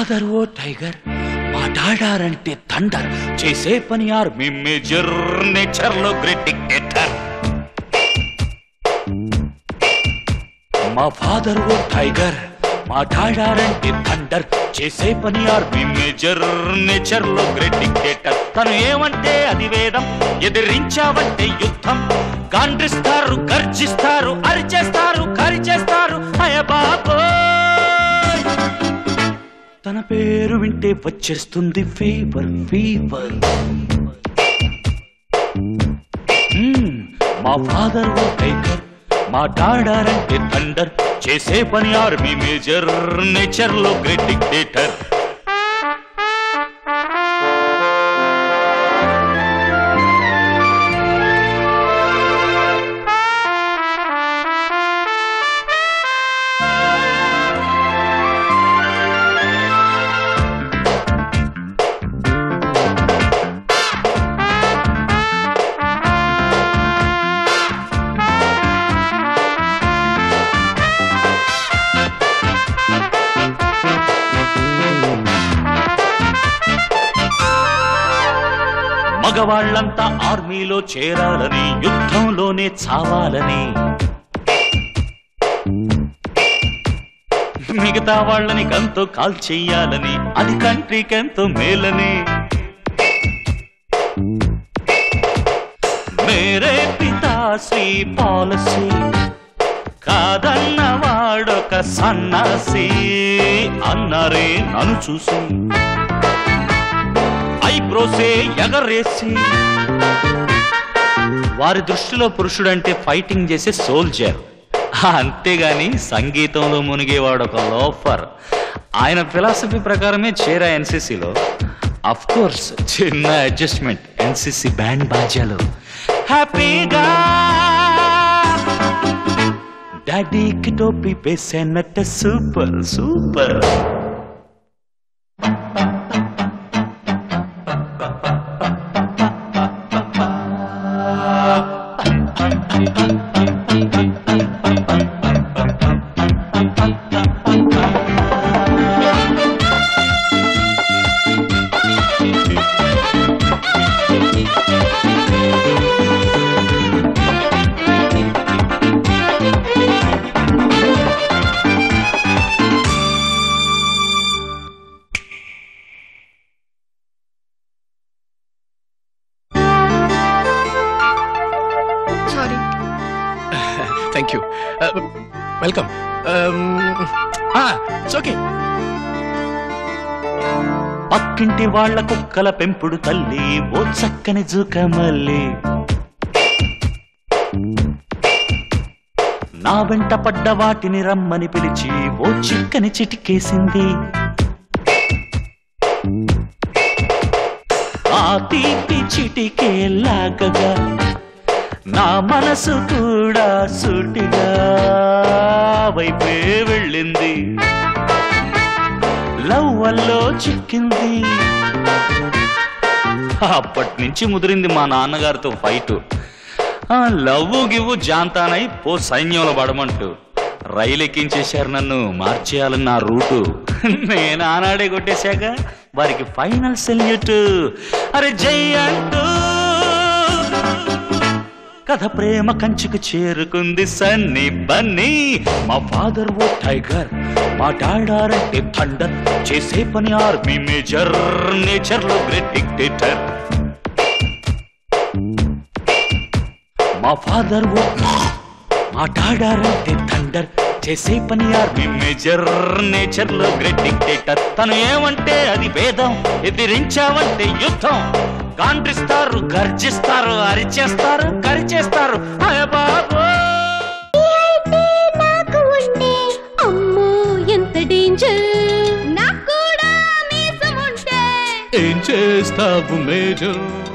father ఓ tiger మాట్లాడారంటే thunder చేసే పని ఆర్మీ మేజర్ నేచర్ లో గ్రేట్ డిక్టేటర్ మా ఫాదర్ ఓ టైగర్ మాట్లాడారంటే థండర్ చేసే పని ఆర్మీ మేజర్ నేచర్ లో గ్రేట్ డిక్టేటర్ తను ఏమంటే అది వేదం ఎదిరించావంటే యుద్ధం గాండ్రిస్తారు గర్జిస్తారు అరిచేస్తారు కరిచేస్తారు అయ బాబోయ్ తన పేరు వింటే వచ్చేస్తుంది ఫీవర్ ఫీవర్ మ్మ్, మా ఫాదర్ ఓ టైగర్ మాట్లాడారంటే థండర్ చేసే పని ఆర్మీ మేజర్ నేచర్ లో గ్రేట్ డిక్టేటర్ మగవాళ్ళంతా ఆర్మీలో చేరాలని యుద్ధంలోనే చావాలని మిగతా వాళ్ళని కంతో కాల్ చెయ్యాలని అది కంట్రీకి ఎంతో మేలని మేరే పితాశ్రీ పాలసీ కాదన్న వాడొక సన్నాసి అన్నారే నన్ను చూసి ఐబ్రోసే ఎగరేసి వారి దృష్టిలో పురుషుడంటే ఫైటింగ్ చేసే సోల్జర్ అంతేగాని సంగీతంలో మునిగేవాడు ఒక లోఫర్ ఆయన ఫిలాసఫీ ప్రకారమే చేరా ఎన్సీసీలో అఫ్ కోర్స్ చిన్న అడ్జస్ట్మెంట్ ఎన్సీసీ బ్యాండ్ బాజాలు హ్యాపీగా డాడీకి టోపీ వేసానట్ట super super sorry thank you welcome it's okay పక్కింటి వాళ్ళ కుక్కల పెంపుడు తల్లి ఓ చక్కని జూకమల్లి నా వెంట పడ్డ వాటిని రమ్మని పిలిచి ఓ చిక్కని చిటికేసింది ఆ తీపి చిటికే లాగగా నా మనసు కూడా సూటిగా వైపే వెళ్ళింది లవ్ వల్లో చిక్కింది అప్పటి నుంచి ముదిరింది మా నాన్నగారితో ఫైట్ ఆ లవ్ గివ్వు జాంతానై పో సైన్యంలో పడమంటూ రైలు ఎక్కించేశారు నన్ను మార్చేయాలని నా రూటు నేను ఆనాడే కొట్టేశాక వారికి ఫైనల్ సెల్యూట్ అరే జై అంటూ కథ ప్రేమ కంచుకు చేరుకుంది సన్ని బన్నీ మా ఫాదర్ ఓ టైగర్ మా డాడారంటే థండర్ చేసే పని ఆర్మీ మేజర్ నేచర్ లో గ్రేట్ డిక్టేటర్ మా ఫాదర్ ఓ మా డాడారంటే థండర్ చేసే పని ఆర్మీ మేజర్ నేచర్ లో గ్రేట్ డిక్టేటర్ తను ఏమంటే అది వేదం ఎదిరించావంటే యుద్ధం గాండ్రిస్తారు గర్జిస్తారు అరిచేస్తారు కరిచేస్తారు అయ్య బాబోయ్ నాకు ఉంటే అమ్మో ఎంత డేంజర్ నాకు కూడా మీసం ఉంటే ఏం చేస్తావు మేజర్